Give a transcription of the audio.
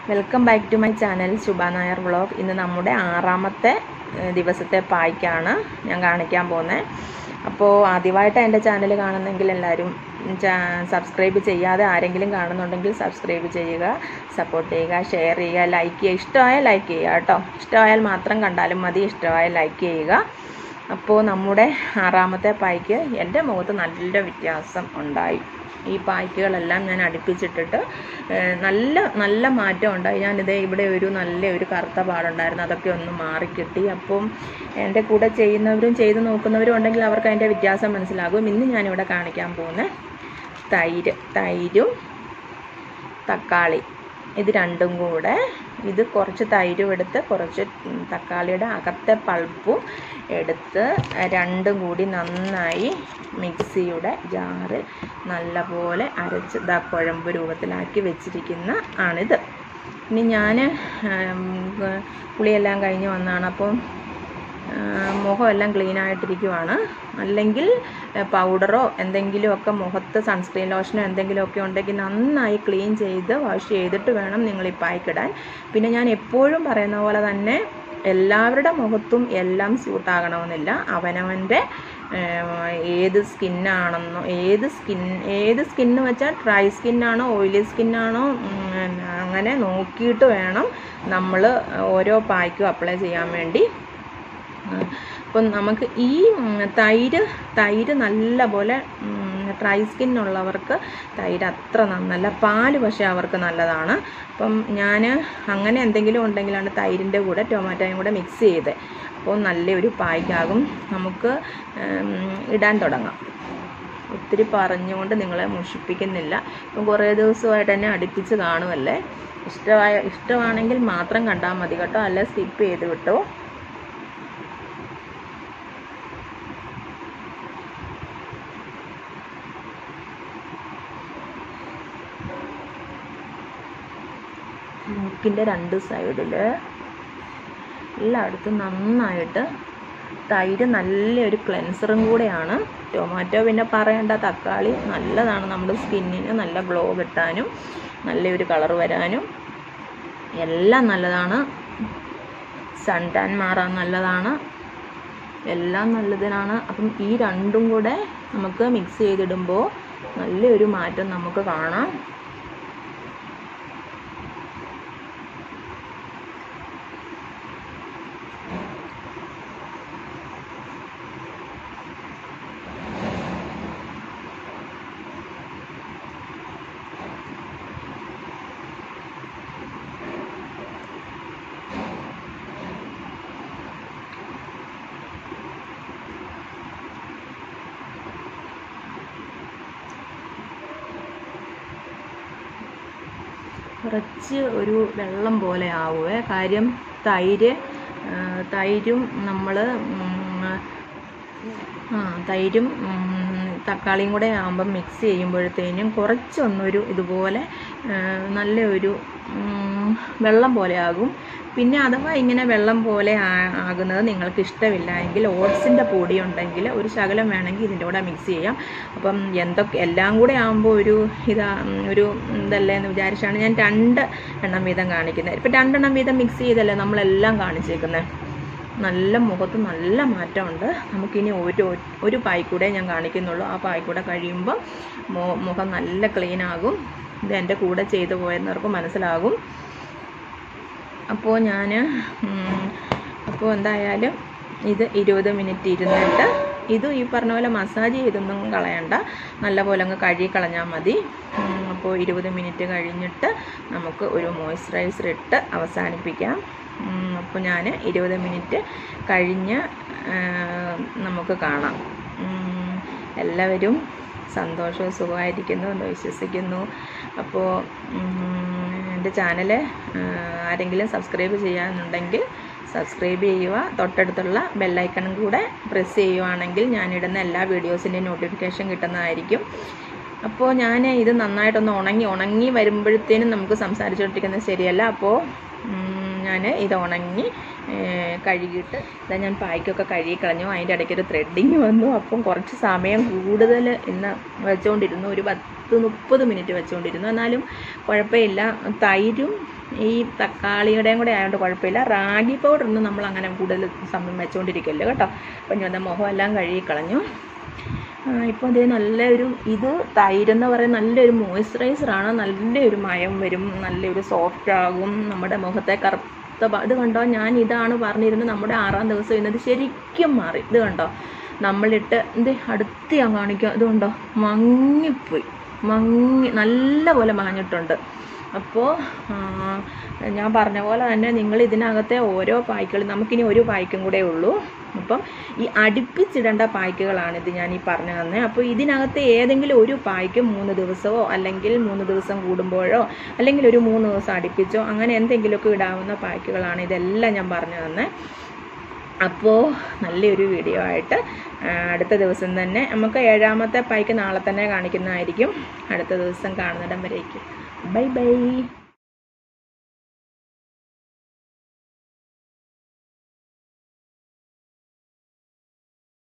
welcome back to my channel Shubha Nair vlog ഇന്ന് നമ്മുടെ ആറാമത്തെ ഏഹ്, ദിവസത്തെ പായ്ക്കാണ് ഞാൻ കാണിക്കാൻ പോകുന്നത് അപ്പോൾ ആദ്യമായിട്ട് എൻ്റെ ചാനൽ കാണുന്നെങ്കിൽ എല്ലാവരും സബ്സ്ക്രൈബ് ചെയ്യാതെ ആരെങ്കിലും കാണുന്നുണ്ടെങ്കിൽ സബ്സ്ക്രൈബ് ചെയ്യുക സപ്പോർട്ട് ചെയ്യുക ഷെയർ ചെയ്യുക ലൈക്ക് ചെയ്യുക ഇഷ്ടമായാൽ ലൈക്ക് ചെയ്യുക കേട്ടോ ഇഷ്ടമായാൽ മാത്രം കണ്ടാലും മതി ഇഷ്ടമായാൽ ലൈക്ക് ചെയ്യുക അപ്പോൾ നമ്മുടെ ആറാമത്തെ പായ്ക്ക് എൻ്റെ മുഖത്ത് നല്ല വ്യത്യാസം ഉണ്ടായി ഈ പായ്ക്കുകളെല്ലാം ഞാൻ അടുപ്പിച്ചിട്ടിട്ട് ഏഹ്, നല്ല നല്ല മാറ്റം ഉണ്ടായി ഞാനിത് ഇവിടെ ഒരു നല്ല ഒരു കറുത്ത പാടുണ്ടായിരുന്നു അതൊക്കെ ഒന്ന് മാറിക്കിട്ടി അപ്പം എൻ്റെ കൂടെ ചെയ്യുന്നവരും ചെയ്ത് നോക്കുന്നവരും ഉണ്ടെങ്കിൽ അവർക്ക് അതിൻ്റെ വ്യത്യാസം മനസ്സിലാകും ഇന്ന് ഞാനിവിടെ കാണിക്കാൻ പോകുന്നത് തൈര് തൈരും തക്കാളി ഇത് രണ്ടും കൂടെ ഇത് കുറച്ച് തൈരും എടുത്ത് കുറച്ച് ഉം, തക്കാളിയുടെ അകത്തെ പൾപ്പും എടുത്ത് രണ്ടും കൂടി നന്നായി മിക്സിയുടെ ജാറ് നല്ലപോലെ അരച്ച് ദാ കുഴമ്പ് രൂപത്തിലാക്കി വെച്ചിരിക്കുന്ന ആണിത് ഇനി ഞാൻ പുളിയെല്ലാം കഴിഞ്ഞ് വന്നതാണ് അപ്പം ആ, മുഖമെല്ലാം ക്ലീൻ ആയിട്ടിരിക്കുവാണ് അല്ലെങ്കിൽ പൗഡറോ എന്തെങ്കിലുമൊക്കെ മുഖത്ത് സൺസ്ക്രീൻ ലോഷനോ എന്തെങ്കിലുമൊക്കെ ഉണ്ടെങ്കിൽ നന്നായി ക്ലീൻ ചെയ്ത് വാഷ് ചെയ്തിട്ട് വേണം നിങ്ങൾ ഈ പായ്ക്കിടാൻ പിന്നെ ഞാൻ എപ്പോഴും പറയുന്ന പോലെ തന്നെ എല്ലാവരുടെ മുഖത്തും എല്ലാം സ്യൂട്ടാകണമെന്നില്ല അവനവൻ്റെ ഏത് സ്കിന്നാണെന്നോ ഏത് സ്കിൻ ഏത് സ്കിന്ന് വെച്ചാൽ ഡ്രൈ സ്കിന്നാണോ ഓയിലി സ്കിന്നാണോ അങ്ങനെ നോക്കിയിട്ട് വേണം നമ്മൾ ഓരോ പായ്ക്കും അപ്ലൈ ചെയ്യാൻ വേണ്ടി അപ്പം നമുക്ക് ഈ ഉം, തൈര് തൈര് നല്ല പോലെ ഡ്രൈ സ്കിന്നുള്ളവർക്ക് തൈര് അത്ര നന്നല്ല പാല് പക്ഷേ അവർക്ക് നല്ലതാണ് അപ്പം ഞാൻ അങ്ങനെ എന്തെങ്കിലും ഉണ്ടെങ്കിലാണ് തൈരിൻ്റെ കൂടെ ടൊമാറ്റോയും കൂടെ മിക്സ് ചെയ്ത് അപ്പോൾ നല്ലൊരു പായ്ക്കാകും നമുക്ക് ഉം, ഇടാൻ തുടങ്ങാം ഒത്തിരി പറഞ്ഞുകൊണ്ട് നിങ്ങളെ മുഷിപ്പിക്കുന്നില്ല ഇപ്പം കുറേ ദിവസമായിട്ട് തന്നെ അടുപ്പിച്ച് കാണുമല്ലേ ഇഷ്ടമായ ഇഷ്ടമാണെങ്കിൽ മാത്രം കണ്ടാൽ മതി കേട്ടോ അല്ല സ്കിപ്പ് ചെയ്ത് വിട്ടോ മൂക്കിൻ്റെ രണ്ട് സൈഡിൽ എല്ലായിടത്തും നന്നായിട്ട് തൈര് നല്ലൊരു ക്ലെൻസറും കൂടെയാണ് ടൊമാറ്റോ പിന്നെ പറയേണ്ട തക്കാളി നല്ലതാണ് നമ്മുടെ സ്കിന്നിന് നല്ല ഗ്ലോ കിട്ടാനും നല്ലൊരു കളർ വരാനും എല്ലാം നല്ലതാണ് സൺ ടാൻ മാറാൻ നല്ലതാണ് എല്ലാം നല്ലതിനാണ് അപ്പം ഈ രണ്ടും കൂടെ നമുക്ക് മിക്സ് ചെയ്തിടുമ്പോൾ നല്ലൊരു മാറ്റം നമുക്ക് കാണാം കുറച്ച് ഒരു വെള്ളം പോലെ ആവുമേ കാര്യം തൈര് ആ, തൈരും നമ്മൾ ആ തൈരും ഉം, തക്കാളിയും കൂടെ ആകുമ്പം മിക്സ് ചെയ്യുമ്പോഴത്തേനും കുറച്ചൊന്നൊരു ഇതുപോലെ ആ, നല്ല ഒരു ഉം, വെള്ളം പോലെ ആകും പിന്നെ അഥവാ ഇങ്ങനെ വെള്ളം പോലെ ആ- ആകുന്നത് നിങ്ങൾക്ക് ഇഷ്ടമില്ല എങ്കിൽ ഓട്സിൻ്റെ പൊടി ഉണ്ടെങ്കിൽ ഒരു ശകലം വേണമെങ്കിൽ ഇതിൻ്റെ കൂടെ മിക്സ് ചെയ്യാം അപ്പം എന്തൊക്കെ എല്ലാം കൂടെ ആകുമ്പോൾ ഒരു ഇതാ ഉം, ഒരു ഇതല്ലേ എന്ന് വിചാരിച്ചാണ് ഞാൻ രണ്ട് എണ്ണം വീതം കാണിക്കുന്നത് ഇപ്പം രണ്ടെണ്ണം വീതം മിക്സ് ചെയ്തല്ലേ നമ്മളെല്ലാം കാണിച്ചേക്കുന്നത് നല്ല മുഖത്ത് നല്ല മാറ്റമുണ്ട് നമുക്കിനി ഒരു ഒരു പായ്ക്കൂടെ ഞാൻ കാണിക്കുന്നുള്ളൂ ആ പായ്ക്കൂടെ കഴിയുമ്പോൾ മു- മുഖം നല്ല ക്ലീൻ ആകും ഇത് എൻ്റെ കൂടെ ചെയ്തു പോയെന്നവർക്ക് മനസ്സിലാകും അപ്പോൾ ഞാൻ അപ്പോൾ എന്തായാലും ഇത് ഇരുപത് മിനിറ്റ് ഇരുന്നിട്ട് ഇത് ഈ പറഞ്ഞ പോലെ മസാജ് ചെയ്തൊന്നും കളയണ്ട നല്ല പോലെ അങ്ങ് കഴുകി കളഞ്ഞാൽ മതി ഉം, അപ്പോൾ ഇരുപത് മിനിറ്റ് കഴിഞ്ഞിട്ട് നമുക്ക് ഒരു മോയ്സ്ചറൈസർ ഇട്ട് അവസാനിപ്പിക്കാം ഉം, അപ്പോൾ ഞാൻ ഇരുപത് മിനിറ്റ് കഴിഞ്ഞ് ആ, നമുക്ക് കാണാം ഉം, എല്ലാവരും സന്തോഷവും സുഖമായിരിക്കുന്നു എന്ന് വിശ്വസിക്കുന്നു അപ്പോൾ എൻ്റെ ചാനൽ ആരെങ്കിലും സബ്സ്ക്രൈബ് ചെയ്യാനുണ്ടെങ്കിൽ സബ്സ്ക്രൈബ് ചെയ്യുക തൊട്ടടുത്തുള്ള ബെല്ലൈക്കണും കൂടെ പ്രസ് ചെയ്യുവാണെങ്കിൽ ഞാനിടുന്ന എല്ലാ വീഡിയോസിൻ്റെയും നോട്ടിഫിക്കേഷൻ കിട്ടുന്നതായിരിക്കും അപ്പോൾ ഞാൻ ഇത് നന്നായിട്ടൊന്ന് ഉണങ്ങി ഉണങ്ങി വരുമ്പോഴത്തേനും നമുക്ക് സംസാരിച്ചുകൊണ്ടിരിക്കുന്നത് ശരിയല്ല അപ്പോൾ ഞാൻ ഇത് ഉണങ്ങി ഏഹ്, കഴുകിയിട്ട് ഇതാ ഞാൻ പായ്ക്കൊക്കെ കഴുകി കളഞ്ഞു അതിൻ്റെ ഇടയ്ക്ക് ഒരു ത്രെഡിങ് വന്നു അപ്പം കുറച്ച് സമയം കൂടുതൽ ഇന്ന് വെച്ചുകൊണ്ടിരുന്നു ഒരു പത്ത് മുപ്പത് മിനിറ്റ് വെച്ചുകൊണ്ടിരുന്നു എന്നാലും കുഴപ്പമില്ല തൈരും ഈ തക്കാളിയുടെയും കൂടെ ആയതുകൊണ്ട് കുഴപ്പമില്ല റാഗി പൗഡറൊന്നും നമ്മൾ അങ്ങനെ കൂടുതൽ സമയം വെച്ചുകൊണ്ടിരിക്കല്ലോ കേട്ടോ അപ്പം ഞാൻ മുഖം എല്ലാം കഴുകി കളഞ്ഞു ഇപ്പോൾ അതേ നല്ലൊരു ഇത് തൈരെന്ന് പറയുന്ന നല്ലൊരു മോയ്സ്ചറൈസറാണ് നല്ലൊരു മയം വരും നല്ലൊരു സോഫ്റ്റ് ആകും നമ്മുടെ മുഖത്തെ കറുത്ത പ- ഇത് കണ്ടോ ഞാൻ ഇതാണ് പറഞ്ഞിരുന്നത് നമ്മുടെ ആറാം ദിവസം ഇന്നത് ശരിക്കും മാറി ഇത് കണ്ടോ നമ്മളിട്ട് ഇത് അടുത്ത് ഞാൻ കാണിക്കാം ഇത് കണ്ടോ മങ്ങിപ്പോയി മങ്ങി നല്ല പോലെ മാഞ്ഞിട്ടുണ്ട് അപ്പോൾ ഞാൻ പറഞ്ഞ പോലെ തന്നെ നിങ്ങൾ ഇതിനകത്തെ ഓരോ പായ്ക്കൾ നമുക്കിനി ഒരു പായ്ക്കും കൂടെ ഉള്ളൂ അപ്പം ഈ അടുപ്പിച്ചിടേണ്ട പായ്ക്കുകളാണിത് ഞാൻ ഈ പറഞ്ഞു തന്നെ അപ്പോൾ ഇതിനകത്ത് ഏതെങ്കിലും ഒരു പായ്ക്ക് മൂന്ന് ദിവസമോ അല്ലെങ്കിൽ മൂന്ന് ദിവസം കൂടുമ്പോഴോ അല്ലെങ്കിൽ ഒരു മൂന്ന് ദിവസം അടുപ്പിച്ചോ അങ്ങനെ എന്തെങ്കിലുമൊക്കെ ഇടാവുന്ന പായ്ക്കുകളാണ് ഇതെല്ലാം ഞാൻ പറഞ്ഞു തന്നെ അപ്പോൾ നല്ലൊരു വീഡിയോ ആയിട്ട് ആ, അടുത്ത ദിവസം തന്നെ നമുക്ക് ഏഴാമത്തെ പായ്ക്ക് നാളെ തന്നെ കാണിക്കുന്നതായിരിക്കും അടുത്ത ദിവസം കാണുന്നിടം വരേക്കും ബൈ ബൈ